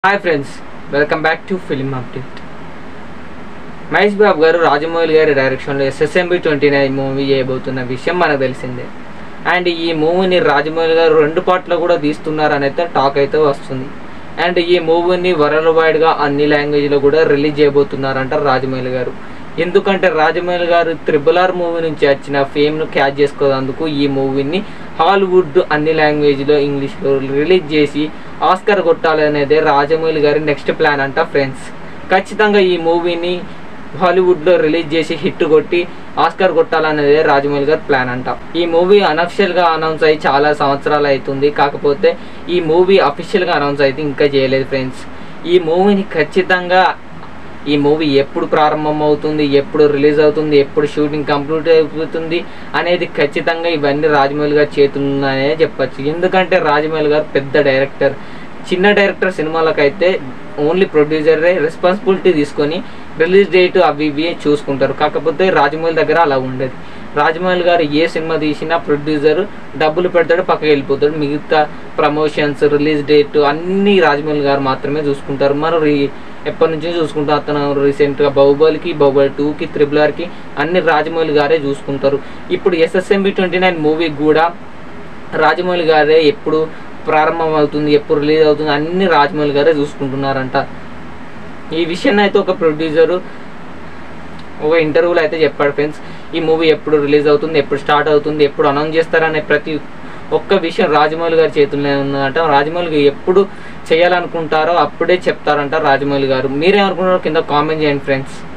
hi friends welcome back to film update Mahesh Babu గారు రాజమౌళి గారి డైరెక్షన్లో ఎస్ఎస్ఎంబి ట్వంటీ నైన్ మూవీ చేయబోతున్న విషయం మనకు తెలిసిందే అండ్ ఈ మూవీని రాజమౌళి గారు రెండు పార్ట్లో కూడా తీస్తున్నారని అయితే టాక్ అయితే వస్తుంది అండ్ ఈ మూవీని వరల్డ్ వైడ్గా అన్ని లాంగ్వేజ్లో కూడా రిలీజ్ చేయబోతున్నారంట రాజమౌళి గారు ఎందుకంటే రాజమౌళి గారు త్రిబుల్ ఆర్ మూవీ నుంచి వచ్చిన ఫేమ్ను క్యాచ్ చేసుకోవడానికి ఈ మూవీని హాలీవుడ్ అన్ని లాంగ్వేజ్లో ఇంగ్లీష్లో రిలీజ్ చేసి ఆస్కర్ కొట్టాలనేదే రాజమౌళి గారి నెక్స్ట్ ప్లాన్ అంట ఫ్రెండ్స్ ఖచ్చితంగా ఈ మూవీని హాలీవుడ్లో రిలీజ్ చేసి హిట్ కొట్టి ఆస్కర్ కొట్టాలనేదే రాజమౌళి గారి ప్లాన్ అంట ఈ మూవీ అనఫిషియల్గా అనౌన్స్ అయ్యి చాలా సంవత్సరాలు అవుతుంది కాకపోతే ఈ మూవీ అఫీషియల్గా అనౌన్స్ అయితే ఇంకా చేయలేదు ఫ్రెండ్స్ ఈ మూవీని ఖచ్చితంగా ఈ మూవీ ఎప్పుడు ప్రారంభం అవుతుంది ఎప్పుడు రిలీజ్ అవుతుంది ఎప్పుడు షూటింగ్ కంప్లీట్ అయిపోతుంది అనేది ఖచ్చితంగా ఇవన్నీ రాజమౌళి గారి చేతున్నాయనే చెప్పచ్చు ఎందుకంటే రాజమౌళి గారు పెద్ద డైరెక్టర్ చిన్న డైరెక్టర్ సినిమాలకైతే ఓన్లీ ప్రొడ్యూసరే రెస్పాన్సిబిలిటీ తీసుకొని రిలీజ్ డేట్ అవి ఇవి చూసుకుంటారు కాకపోతే రాజమౌళి దగ్గర అలా ఉండదు రాజమౌళి గారు ఏ సినిమా తీసినా ప్రొడ్యూసర్ డబ్బులు పెడతాడు పక్కకి వెళ్ళిపోతాడు మిగతా ప్రమోషన్స్ రిలీజ్ డేట్ అన్నీ రాజమౌళి గారు మాత్రమే చూసుకుంటారు మరి రీ- ఎప్పటి నుంచో చూసుకుంటూ అతను రీసెంట్గా బాహుబలికి బాహుబలి టూకి త్రిబుల్ ఆర్కి అన్ని రాజమౌళి గారే చూసుకుంటారు ఇప్పుడు ఎస్ఎస్ఎంబి ట్వంటీ నైన్ మూవీ కూడా రాజమౌళి గారే ఎప్పుడు ప్రారంభం అవుతుంది ఎప్పుడు రిలీజ్ అవుతుంది అన్ని రాజమౌళి గారే చూసుకుంటున్నారంట ఈ విషయాన్ని అయితే ఒక ప్రొడ్యూసరు ఒక ఇంటర్వ్యూలో అయితే చెప్పాడు ఫ్రెండ్స్ ఈ మూవీ ఎప్పుడు రిలీజ్ అవుతుంది ఎప్పుడు స్టార్ట్ అవుతుంది ఎప్పుడు అనౌన్స్ చేస్తారనే ప్రతి ఒక్క విషయం రాజమౌళి గారి చేతుల్లోనే ఉందంట రాజమౌళి గారు ఎప్పుడు చేయాలనుకుంటారో అప్పుడే చెప్తారంట రాజమౌళి గారు మీరేమనుకుంటారో కింద కామెంట్ చేయండి ఫ్రెండ్స్